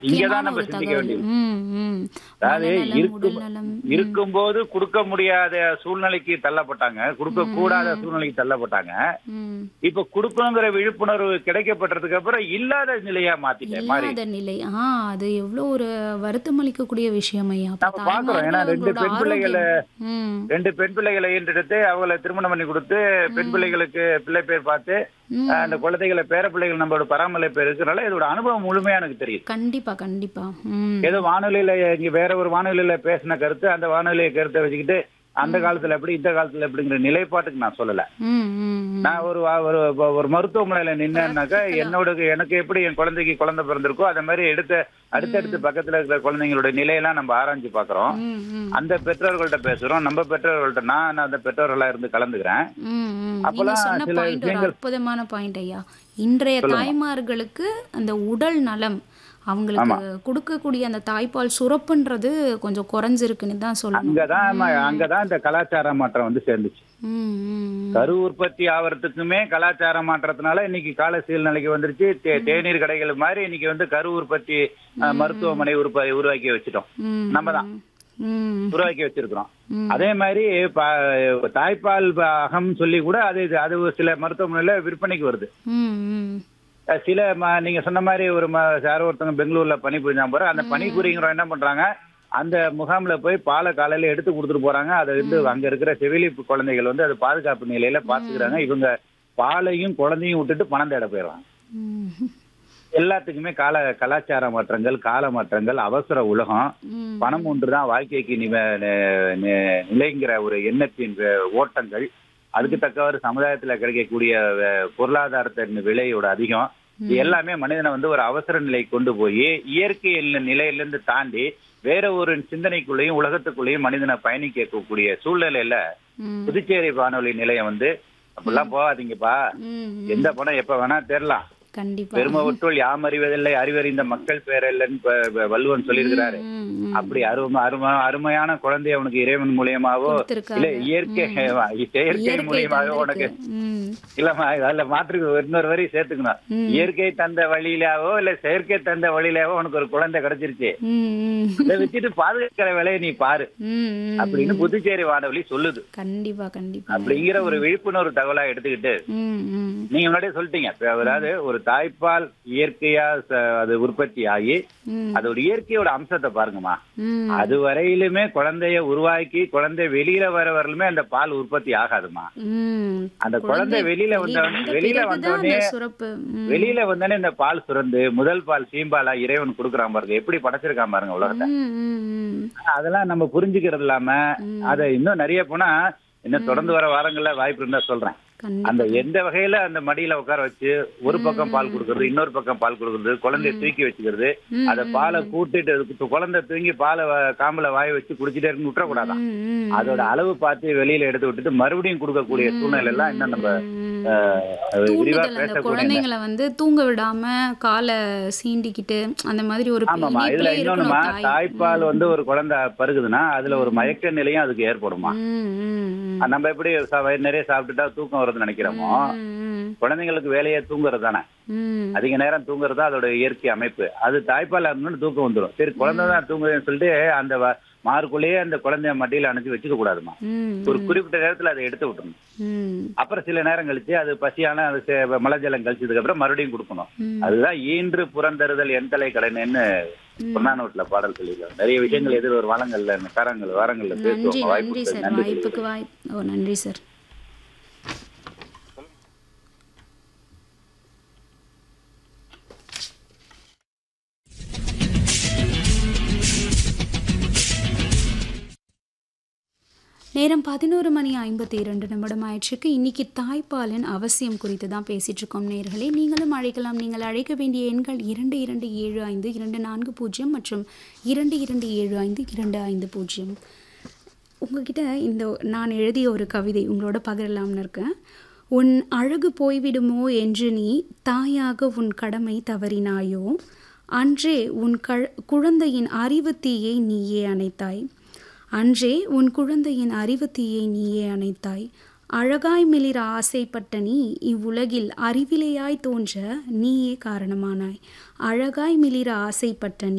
இங்கதான் முக்கியமான நம்ம ஒரு சிந்திக்க தகவல் வேண்டியது ம் ம் அதாவது மனநலம் இருக்கும் உடல்நலம் ம் இருக்கும்போது கொடுக்க முடியாத சூழ்நிலைக்கு தள்ளப்பட்டாங்க கொடுக்க கூடாத சூழ்நிலைக்கு தள்ளப்பட்டாங்க ம் இப்ப கொடுக்கணுங்கிற விழிப்புணர்வு கிடைக்கப்பட்டதுக்கு அப்புறம் இல்லாத நிலையா மாத்திட்டேன் மாறி இல்லாத நிலை ஆ அது எவ்வளோ ஒரு வருத்தம் அளிக்கக்கூடிய விஷயம் ஐயா அப்ப நம்ம பாக்குறோம் ஏன்னா தாய்மார்கள் ரெண்டு அவங்களோட பெண் பிள்ளைகளை ஆரோக்கியம் ம் ரெண்டு பெண் பிள்ளைகளை ஈன்றெடுத்து அவங்கள திருமணம் பண்ணி கொடுத்து பெண் பிள்ளைகளுக்கு பிள்ளை பேர் பார்த்து ம் அஹ், அந்த குழந்தைகளை பேர பிள்ளைகள் நம்மளோட பராமரிப்பு இருக்கிறனால இதோட அனுபவம் முழுமையா எனக்கு தெரியுது கண்டிப்பா கண்டிப்பா ம் ஏதோ வானொலியில இங்க வேற ஒரு வானொலியில பேசின கருத்து அந்த வானொலி கருத்தை வச்சுக்கிட்டு அந்த காலத்துல எப்படி இந்த காலத்துல எப்படிங்கிற நிலைப்பாட்டுக்கு நான் சொல்லல ம் ம் ம். நான் ஒரு ஒரு ஒரு மருத்துவமனையில நின்னேன்னாக்கா என்னோட எனக்கு எப்படி என் குழந்தைக்கு குழந்தை பிறந்திருக்கோ அதே மாதிரி எடுத்த அடுத்தடுத்து பக்கத்துல இருக்கிற குழந்தைங்களோட நிலையெல்லாம் நம்ம ஆராய்ஞ்சு பாக்குறோம் ம் ம் அந்த பெற்றோர்கள்ட்ட பேசுறோம் நம்ம பெற்றோர்கள்ட்ட நான் அந்த பெற்றோர்களா இருந்து கலந்துக்கிறேன் ம், ம். நீங்க அப்பெல்லாம் சொன்ன சில பாயிண்ட் ஒரு விஷயங்கள் அற்புதமான பாயிண்ட் ஐயா இன்றைய தாய்மார்களுக்கு அந்த உடல் நலம் அவங்களுக்கு கொடுக்கக்கூடிய அந்த தாய்ப்பால் சுரப்புன்றது கொஞ்சம் குறைஞ்சிருக்குன்னு தான் சொல்லணும் அங்கதான் ம- அங்கதான் இந்த கலாச்சார மாற்றம் வந்து சேர்ந்துச்சு ம், ம், ம். கரு உற்பத்தி ஆவறதுக்குமே கலாச்சார மாற்றத்தினால இன்னைக்கு கால சூழ்நிலைக்கு வந்துருச்சு தே- தேநீர் கடைகள் மாதிரி இன்னைக்கு வந்து கரு உற்பத்தி அஹ், மருத்துவமனை உருப்ப உருவாக்கி வச்சுட்டோம் ம், நம்ம தான் ம், உருவாக்கி வச்சிருக்கிறோம் ம். அதே மாதிரி ப- தாய்ப்பால் ப- அகம் சொல்லி கூட அது இது- அது ஒரு சில மருத்துவமனையில விற்பனைக்கு வருது ம், ம். அஹ் சில ம- நீங்க சொன்ன மாதிரி ஒரு ம- யாரோ ஒருத்தவங்க பெங்களூர்ல பணிபுரிஞ்சாங்க போற அந்த பணிபுரிங்கிறவங்க என்ன பண்றாங்க அந்த முகாம்ல போய் பாலை காலையில எடுத்து கொடுத்துட்டு போறாங்க அதை வந்து அங்க இருக்கிற செவிலி குழந்தைகள் வந்து அது பாதுகாப்பு நிலையில பாத்துக்கிறாங்க இவங்க பாலையும் குழந்தையும் விட்டுட்டு பணம் தேட போயிடுறாங்க ம், எல்லாத்துக்குமே கால கலாச்சார மாற்றங்கள் கால மாற்றங்கள் அவசர உலகம் ம். பணம் ஒன்றுதான் வாழ்க்கைக்கு நிவ- நி- நி- நிலைங்கிற ஒரு எண்ணத்தின் வே- ஓட்டங்கள் அதுக்கு தக்கவாறு சமுதாயத்துல கிடைக்கக்கூடிய வே- பொருளாதாரத்தின் விலையோட அதிகம் இது எல்லாமே மனிதனை வந்து ஒரு அவசர நிலை கொண்டு போய் இயற்கை நிலையிலிருந்து தாண்டி வேற ஒரு சிந்தனைக்குள்ளேயும் உலகத்துக்குள்ளேயும் மனிதனை பயணிக்கக்கூடிய சூழ்நிலையில ம், புதுச்சேரி வானொலி நிலையம் வந்து அப்படிலாம் போகாதீங்கப்பா ம், ம். எந்த படம் எப்ப வேணா தேரலாம் கண்டிப்பா பெருமை விட்டுள் யாம் அறிவதில்லை அறிவறிந்த மக்கள் பேரல்லன்னு இப்ப வ- வள்ளுவன் சொல்லியிருக்கிறாரு ம், ம். அப்படி அருமை அருமை அருமையான குழந்தைய அவனுக்கு இறைவன் மூலியமாவோ கொடுத்திருக்காரு. இல்ல இயற்கை செயற்கை இயற்கை மூலியமாவோ உனக்கு தந்திருக்கு. ம், இல்லம்மா அதுல மாற்று இன்னொரு வரி சேர்த்துக்கணும் ம். இயற்கை தந்த வழியிலாவோ இல்ல செயற்கை தந்த வழியிலாவோ உனக்கு ஒரு குழந்தை கிடைச்சிருச்சு ம், ம். இதை வச்சுட்டு பாதுகாக்கிற வேலையை நீ பாரு ம், ம். அப்படின்னு புதுச்சேரி வானொலி சொல்லுது கண்டிப்பா கண்டிப்பா அப்படிங்கிற ஒரு விழிப்புணர்வு தகவலா எடுத்துக்கிட்டு ம், ம். நீங்க முன்னாடியே சொல்லிட்டீங்க இப்ப அதாவது ஒரு தாய்ப்பால் இயற்கையா ச- அது உற்பத்தி ஆகி ம், அதோட இயற்கையோட அம்சத்தை பாருங்கம்மா ம். அது வரையிலுமே குழந்தைய உருவாக்கி குழந்தை வெளியில வர வரலுமே அந்த பால் உற்பத்தி ஆகாதுமா ம். அந்த குழந்தை வெளியில வந்த வந்த வெளியில பிறகுதான் வந்தோடனே அந்த சுரப்பு ம். வெளியில வந்தோடனே இந்த பால் சுரந்து முதல் பால் சீம்பாலா இறைவன் கொடுக்குறான் பாருங்க எப்படி படைச்சிருக்கான் பாருங்க உலகத்தை ம், ம், ம். அதெல்லாம் நம்ம புரிஞ்சுக்கிறது இல்லாம ம். அதை இன்னும் நிறைய போனா இன்னும் தொடர்ந்து வர வாரங்கள்ல வாய்ப்பு இருந்தா சொல்றேன் கண்டிப்பா அந்த எந்த வகையில அந்த மடியில உட்கார வச்சு ஒரு பக்கம் பால் கொடுக்கறது இன்னொரு பக்கம் பால் கொடுக்கறது குழந்தைய தூக்கி வச்சுக்கிறது ம், அத பாலை கூட்டிட்டு அதுக்கு குழந்தை தூங்கி பாலை வ- காம்புல வாய வச்சு குடிச்சிட்டே இருந்து விட்டுறக்கூடாதான் ம், ம். அதோட அளவு பார்த்து வெளியில எடுத்து விட்டுட்டு மறுபடியும் கொடுக்கக்கூடிய சூழ்நிலை எல்லாம் இன்னும் நம்ம ம். அஹ், அது விரிவா தூண்டுதல் அந்த பேசக்கூடிய குழந்தைங்களை வந்து தூங்க விடாம காலை சீண்டிக்கிட்டு அந்த மாதிரி ஒரு ஆமாமா இதுல இணைப்பிலே இன்னொன்னுமா இருக்கணும் தாய். தாய்ப்பால் வந்து ஒரு குழந்தை பருகுதுன்னா அதுல ஒரு மயக்க நிலையும் அதுக்கு ஏற்படுமா ம், ம், ம். நம்ம எப்படி சா- வயிறு நிறைய சாப்பிட்டுட்டா தூக்கம் வருதுன்னு நினைக்கிறோமோ ம், குழந்தைங்களுக்கு வேலையே தூங்குறது தானே ம். அதிக நேரம் தூங்குறது தான் அதோட இயற்கை அமைப்பு அது தாய்ப்பால் இருந்தோன்னு தூக்கம் வந்துடும் சரி குழந்தை தான் தூங்குதுன்னு சொல்லிட்டு அந்த வ- மார்க்குள்ளேயே அந்த குழந்தைய மடியில அணைச்சு வச்சுக்க கூடாதுமா ம், ஒரு குறிப்பிட்ட நேரத்துல அதை எடுத்து விட்டுணும் ம். அப்புறம் சில நேரம் கழிச்சு அது பசியான அது சே- மலஜலம் கழிச்சதுக்கு அப்புறம் மறுபடியும் கொடுக்கணும் ம். அதுதான் ஈன்று புறந்தருதல் என் தலை கடனேன்னு பொன்னானோட்ல பாடல் சொல்லியிருக்காங்க நிறைய விஷயங்கள் எதிர் ஒரு வளங்கள்ல தரங்கள் வாரங்கள்ல நன்றி பேசுவோம் நன்றி வாய்ப்பு சார் நன்றி வாய்ப்புக்கு வாய்ப்பு ஓ நன்றி சார் நேரம் பதினோரு மணி ஐம்பத்தி இரண்டு நிமிடம் ஆயிடுச்சுக்கு இன்னைக்கு தாய்ப்பாலின் அவசியம் குறித்து தான் பேசிட்டு இருக்கோம் நேர்களே நீங்களும் அழைக்கலாம் நீங்கள் அழைக்க வேண்டிய எண்கள் இரண்டு இரண்டு ஏழு ஐந்து இரண்டு நான்கு பூஜ்ஜியம் மற்றும் இரண்டு இரண்டு ஏழு ஐந்து இரண்டு ஐந்து பூஜ்ஜியம் உங்ககிட்ட இந்த நான் எழுதிய ஒரு கவிதை உங்களோட பகிரலாம்னு இருக்கேன் உன் அழகு போய்விடுமோ என்று நீ தாயாக உன் கடமை தவறினாயோ அன்றே உன் க குழந்தையின் அறிவு தீயை நீயே அணைத்தாய் அன்றே உன் குழந்தையின் அறிவு தீயை நீயே அணைத்தாய் அழகாய் மிளிர ஆசைப்பட்ட நீ இவ்வுலகில் அறிவிலையாய் தோன்ற நீயே காரணமானாய் அழகாய் மிளிர ஆசைப்பட்ட நீ